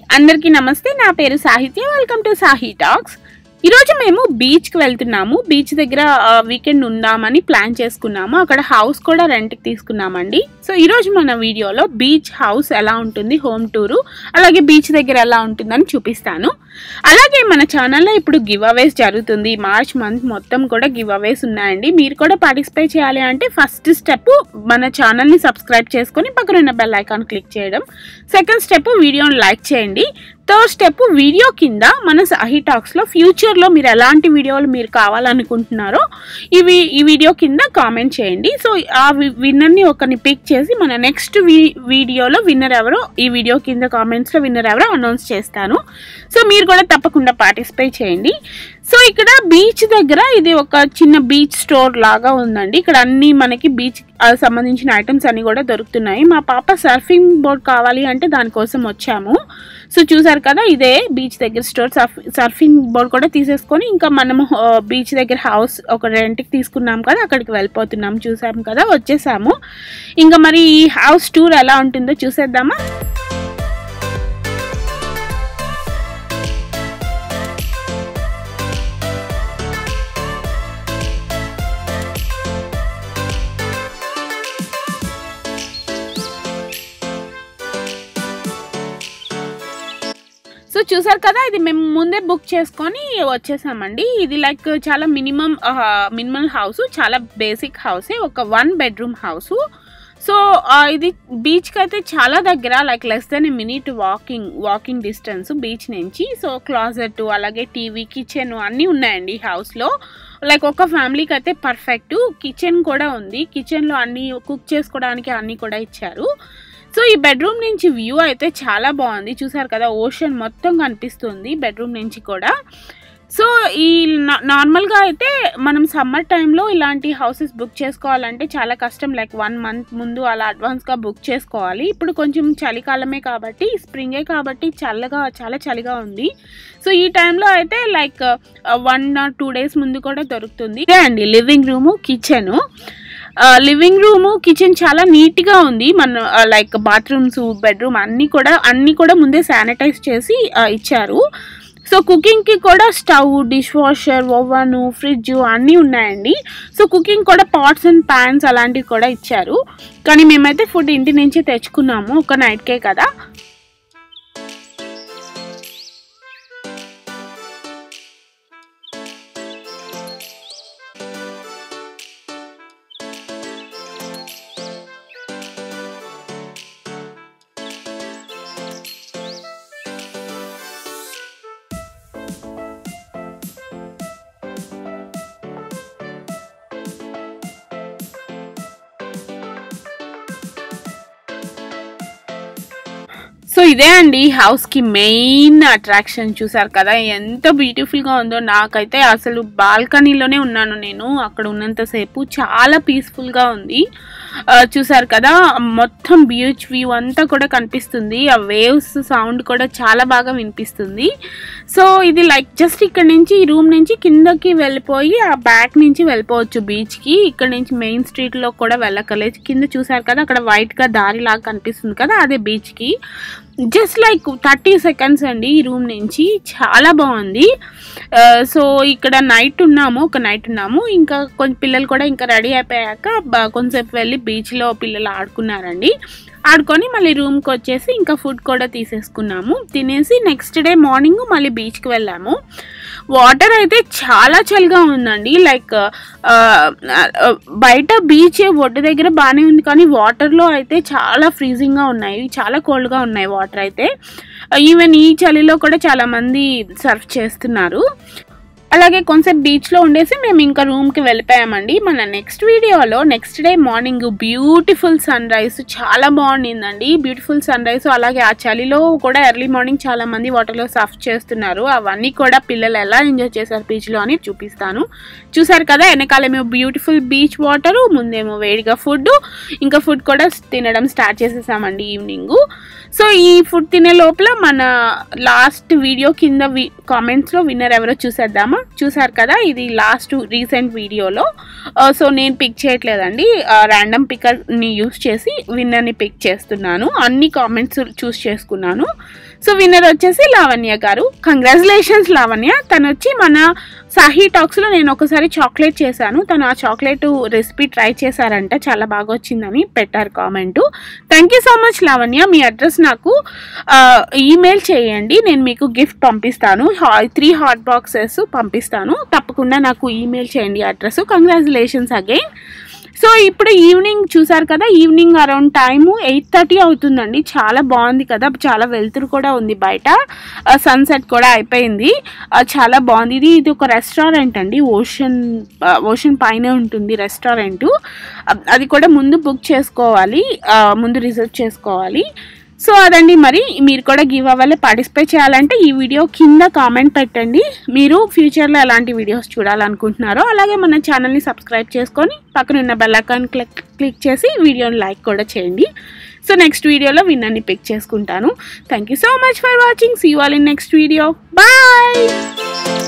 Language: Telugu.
అందరికీ నమస్తే నా పేరు సాహిత్య వెల్కమ్ టు సాహి టాక్స్ ఈరోజు మేము బీచ్కి వెళ్తున్నాము బీచ్ దగ్గర వీకెండ్ ఉందామని ప్లాన్ చేసుకున్నాము అక్కడ హౌస్ కూడా రెంట్కి తీసుకున్నామండి సో ఈరోజు మన వీడియోలో బీచ్ హౌస్ ఎలా ఉంటుంది హోమ్ టూరు అలాగే బీచ్ దగ్గర ఎలా ఉంటుందని చూపిస్తాను అలాగే మన ఛానల్లో ఇప్పుడు గివ్ అవేస్ జరుగుతుంది మార్చ్ మంత్ మొత్తం కూడా గివ్ అవేస్ ఉన్నాయండి మీరు కూడా పార్టిసిపేట్ చేయాలి అంటే ఫస్ట్ స్టెప్ మన ఛానల్ని సబ్స్క్రైబ్ చేసుకొని పక్కన ఉన్న బెల్ ఐకాన్ క్లిక్ చేయడం సెకండ్ స్టెప్ వీడియోని లైక్ చేయండి థర్డ్ స్టెప్ వీడియో కింద మన సాహి టాక్స్లో ఫ్యూచర్లో మీరు ఎలాంటి వీడియోలు మీరు కావాలనుకుంటున్నారో ఇవి ఈ వీడియో కింద కామెంట్ చేయండి సో ఆ విన్నర్ని ఒకరిని పిక్ చేసి మన నెక్స్ట్ వీడియోలో విన్నర్ ఎవరో ఈ వీడియో కింద కామెంట్స్లో విన్నర్ ఎవరో అనౌన్స్ చేస్తాను సో మీరు కూడా తప్పకుండా పార్టిసిపేట్ చేయండి సో ఇక్కడ బీచ్ దగ్గర ఇది ఒక చిన్న బీచ్ స్టోర్ లాగా ఉందండి ఇక్కడ అన్ని మనకి బీచ్ సంబంధించిన ఐటమ్స్ అన్ని కూడా దొరుకుతున్నాయి మా పాప సర్ఫింగ్ బోర్డ్ కావాలి అంటే దానికోసం వచ్చాము సో చూసారు కదా ఇదే బీచ్ దగ్గర స్టోర్ సర్ఫ్ సర్ఫింగ్ బోర్డ్ కూడా తీసేసుకొని ఇంకా మనము బీచ్ దగ్గర హౌస్ ఒక రెంట్కి తీసుకున్నాం కదా అక్కడికి వెళ్ళిపోతున్నాం చూసాం కదా వచ్చేసాము ఇంకా మరి ఈ హౌస్ టూర్ ఎలా ఉంటుందో చూసేద్దామా సో చూసారు కదా ఇది మేము ముందే బుక్ చేసుకొని వచ్చేసామండి ఇది లైక్ చాలా మినిమం మినిమం హౌస్ చాలా బేసిక్ హౌసే ఒక వన్ బెడ్రూమ్ హౌస్ సో ఇది బీచ్కి అయితే చాలా దగ్గర like less than minute walking walking distance beach నుంచి సో క్లాజెట్ అలాగే టీవీ కిచెన్ అన్నీ ఉన్నాయండి ఈ హౌస్లో లైక్ ఒక ఫ్యామిలీకి అయితే పర్ఫెక్ట్ కిచెన్ కూడా ఉంది కిచెన్లో అన్నీ కుక్ చేసుకోవడానికి అన్నీ కూడా ఇచ్చారు సో ఈ బెడ్రూమ్ నుంచి వ్యూ అయితే చాలా బాగుంది చూసారు కదా ఓషన్ మొత్తం కనిపిస్తుంది బెడ్రూమ్ నుంచి కూడా సో ఈ నార్మల్గా అయితే మనం సమ్మర్ టైంలో ఇలాంటి హౌసెస్ బుక్ చేసుకోవాలంటే చాలా కష్టం లైక్ వన్ మంత్ ముందు అలా అడ్వాన్స్గా బుక్ చేసుకోవాలి ఇప్పుడు కొంచెం చలికాలమే కాబట్టి స్ప్రింగే కాబట్టి చల్లగా చాలా చలిగా ఉంది సో ఈ టైంలో అయితే like one or two days ముందు కూడా దొరుకుతుంది ఇదే అండి living room kitchen living room kitchen చాలా నీట్గా ఉంది మన లైక్ బాత్రూమ్స్ బెడ్రూమ్ అన్నీ కూడా అన్నీ కూడా ముందే శానిటైజ్ చేసి ఇచ్చారు సో కుకింగ్కి కూడా stove dish washer oven fridge అన్నీ ఉన్నాయండి సో కుకింగ్ కూడా పాట్స్ అండ్ ప్యాన్స్ అలాంటివి కూడా ఇచ్చారు కానీ మేమైతే ఫుడ్ ఇంటి నుంచి తెచ్చుకున్నాము ఒక నైట్కే కదా సో ఇదే అండి హౌస్కి మెయిన్ అట్రాక్షన్ చూసారు కదా ఎంత బ్యూటిఫుల్గా ఉందో నాకైతే అసలు బాల్కనీలోనే ఉన్నాను నేను అక్కడ ఉన్నంతసేపు చాలా పీస్ఫుల్గా ఉంది చూసారు కదా మొత్తం బీచ్ వ్యూ అంతా కూడా కనిపిస్తుంది ఆ వేవ్స్ సౌండ్ కూడా చాలా బాగా వినిపిస్తుంది సో ఇది లైక్ జస్ట్ ఇక్కడ నుంచి ఈ రూమ్ నుంచి కిందకి వెళ్ళిపోయి ఆ బ్యాక్ నుంచి వెళ్ళిపోవచ్చు బీచ్కి ఇక్కడ నుంచి మెయిన్ స్ట్రీట్లో కూడా వెళ్ళకలేదు కింద చూసారు కదా అక్కడ వైట్గా దారి లాగా కనిపిస్తుంది కదా అదే బీచ్కి జస్ట్ లైక్ థర్టీ సెకండ్స్ అండి ఈ రూమ్ నుంచి చాలా బాగుంది సో ఇక్కడ నైట్ ఉన్నాము ఒక నైట్ ఉన్నాము ఇంకా కొంచెం పిల్లలు కూడా ఇంకా రెడీ అయిపోయాక కొంచెంసేపు వెళ్ళి బీచ్లో పిల్లలు ఆడుకున్నారండి ఆడుకొని మళ్ళీ రూమ్కి వచ్చేసి ఇంకా ఫుడ్ కూడా తీసేసుకున్నాము తినేసి నెక్స్ట్ డే మార్నింగ్ మళ్ళీ బీచ్కి వెళ్ళాము వాటర్ అయితే చాలా చలిగా ఉందండి లైక్ బయట బీచ్ ఒడ్డు దగ్గర బాగానే ఉంది కానీ వాటర్లో అయితే చాలా ఫ్రీజింగ్గా ఉన్నాయి చాలా కోల్డ్గా ఉన్నాయి వాటర్ అయితే ఈవెన్ ఈ చలిలో కూడా చాలామంది సర్వ్ చేస్తున్నారు అలాగే కొంచెం బీచ్లో ఉండేసి మేము ఇంకా రూమ్కి వెళ్ళిపోయామండి మన నెక్స్ట్ వీడియోలో next day morning beautiful sunrise చాలా బాగుండిందండి బ్యూటిఫుల్ సన్ రైజ్ అలాగే ఆ చలిలో కూడా ఎర్లీ మార్నింగ్ చాలా మంది వాటర్లో సర్ఫ్ చేస్తున్నారు అవన్నీ కూడా పిల్లలు ఎలా ఎంజాయ్ చేశారు బీచ్లో అని చూపిస్తాను చూసారు కదా వెనకాలేమో బ్యూటిఫుల్ బీచ్ వాటరు ముందేమో వేడిగా ఫుడ్ ఇంకా ఫుడ్ కూడా తినడం స్టార్ట్ చేసేసామండి ఈవినింగ్ సో ఈ ఫుడ్ తినే లోపల మన లాస్ట్ వీడియో కింద వి కామెంట్స్లో విన్నర్ ఎవరో చూసేద్దామా చూసారు కదా ఇది లాస్ట్ రీసెంట్ వీడియోలో సో నేను పిక్ చేయట్లేదండి ర్యాండమ్ పికర్ని యూస్ చేసి విన్నర్ని పిక్ చేస్తున్నాను అన్ని కామెంట్స్ చూస్ చేసుకున్నాను సో విన్నర్ వచ్చేసి లావణ్య గారు కంగ్రాచులేషన్స్ లావణ్య తను వచ్చి మన సాహీ టాక్స్లో నేను ఒకసారి చాక్లెట్ చేశాను తను ఆ చాక్లెట్ రెసిపీ ట్రై చేశారంట చాలా బాగా వచ్చిందని పెట్టారు comment thank you so much Lavanya మీ అడ్రస్ నాకు ఈమెయిల్ చేయండి నేను మీకు గిఫ్ట్ పంపిస్తాను త్రీ హాట్ బాక్సెస్ పంపిస్తాను తప్పకుండా నాకు ఈమెయిల్ చేయండి అడ్రస్ కంగ్రాచులేషన్స్ అగైన్ సో ఇప్పుడు ఈవినింగ్ చూసారు కదా evening around time eight thirty అవుతుందండి చాలా బాగుంది కదా చాలా వెలుతురు కూడా ఉంది బయట సన్సెట్ కూడా అయిపోయింది ఆ, చాలా బాగుంది ఇది ఇది ఒక రెస్టారెంట్ అండి ఓషన్ ఓషన్ పైన ఉంటుంది రెస్టారెంట్ అది కూడా ముందు బుక్ చేసుకోవాలి ఆ, ముందు రిజర్వ్ చేసుకోవాలి సో అదండి మరి మీరు కూడా గివ్ అవ్వాలి పార్టిసిపేట్ చేయాలంటే ఈ వీడియో కింద కామెంట్ పెట్టండి మీరు ఫ్యూచర్లో ఎలాంటి వీడియోస్ చూడాలనుకుంటున్నారో అలాగే మన ఛానల్ని సబ్స్క్రైబ్ చేసుకొని పక్కన ఉన్న బెల్ ఐకాన్ క్లిక్ క్లిక్ చేసి వీడియోని లైక్ కూడా చేయండి సో నెక్స్ట్ వీడియోలో విన్నర్ని పిక్ చేసుకుంటాను thank you so much for watching see you all in next video bye